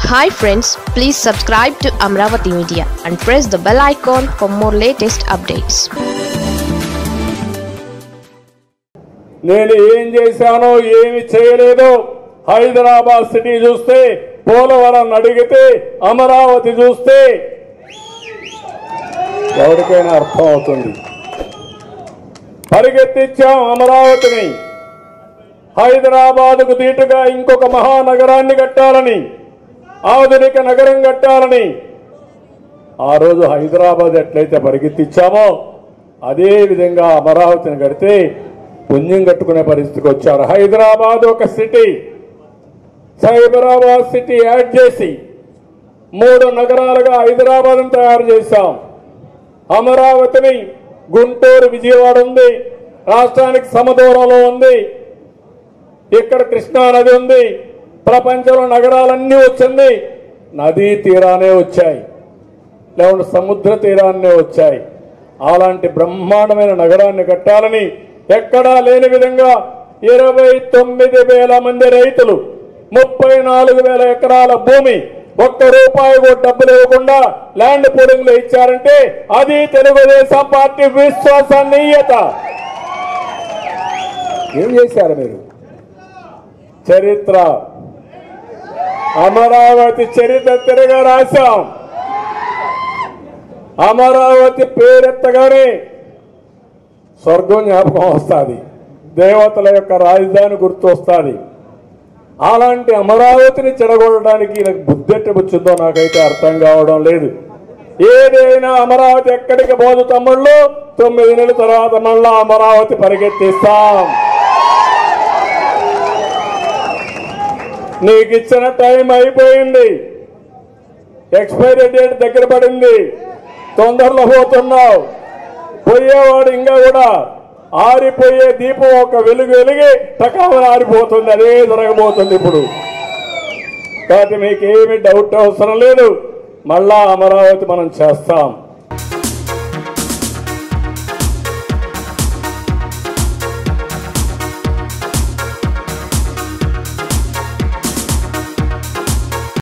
hi friends please subscribe to Amaravati media and press the bell icon for more latest updates నేను ఏం చేశానో ఏమి చేయలేదో హైదరాబాద్ సిటీ చూస్తే పోలవరం అడిగితే అమరావతి చూస్తే ఎవరికైనా అర్థం అవుతుంది పరిగెత్తించాం అమరావతిని హైదరాబాదుకు దీటుగా ఇంకొక మహానగరాన్ని కట్టాలని ఆధునిక నగరం కట్టాలని ఆ రోజు హైదరాబాద్ ఎట్లయితే పరిగెత్తించామో అదే విధంగా అమరావతిని కడితే పుణ్యం కట్టుకునే పరిస్థితికి వచ్చారు హైదరాబాద్ ఒక సిటీ సైబరాబాద్ సిటీ యాడ్ చేసి మూడు నగరాలుగా హైదరాబాద్ తయారు చేశాం అమరావతిని గుంటూరు విజయవాడ ఉంది రాష్ట్రానికి సమదూరంలో ఉంది ఇక్కడ కృష్ణా నది ఉంది ప్రపంచంలో నగరాలన్నీ వచ్చింది నదీ తీరానే వచ్చాయి లేకుంటే సముద్ర తీరాన్నే వచ్చాయి అలాంటి బ్రహ్మాండమైన నగరాన్ని కట్టాలని ఎక్కడా లేని విధంగా ఇరవై తొమ్మిది వేల మంది రైతులు ముప్పై నాలుగు వేల ఎకరాల భూమి ఒక్క రూపాయి కూడా డబ్బులు ఇవ్వకుండా ల్యాండ్ పూలింగ్ లో ఇచ్చారంటే అది తెలుగుదేశం పార్టీ విశ్వసనీయత ఏం చేశారు మీరు చరిత్ర అమరావతి చరిత్ర తిరగా రాశాం అమరావతి పేరెత్తగానే స్వర్గం జ్ఞాపకం వస్తుంది దేవతల యొక్క రాజధాని గుర్తు వస్తుంది అలాంటి అమరావతిని చెడగొట్టడానికి ఈయనకు బుద్ధెట్టి వచ్చిందో నాకైతే అర్థం కావడం లేదు ఏదైనా అమరావతి ఎక్కడికి పోదు తమ్ముళ్ళు తొమ్మిది నెలల తర్వాత మళ్ళా అమరావతి పరిగెత్తిస్తాం నీకు ఇచ్చిన టైం అయిపోయింది ఎక్స్పైరీ డేట్ దగ్గర పడింది తొందరలో పోతున్నావు పోయేవాడు ఇంకా కూడా ఆరిపోయే దీపం ఒక వెలుగు వెలిగి టకామని ఆరిపోతుంది అదే జరగబోతుంది ఇప్పుడు కాబట్టి మీకు ఏమి డౌట్ అవసరం లేదు మళ్ళా అమరావతి మనం చేస్తాం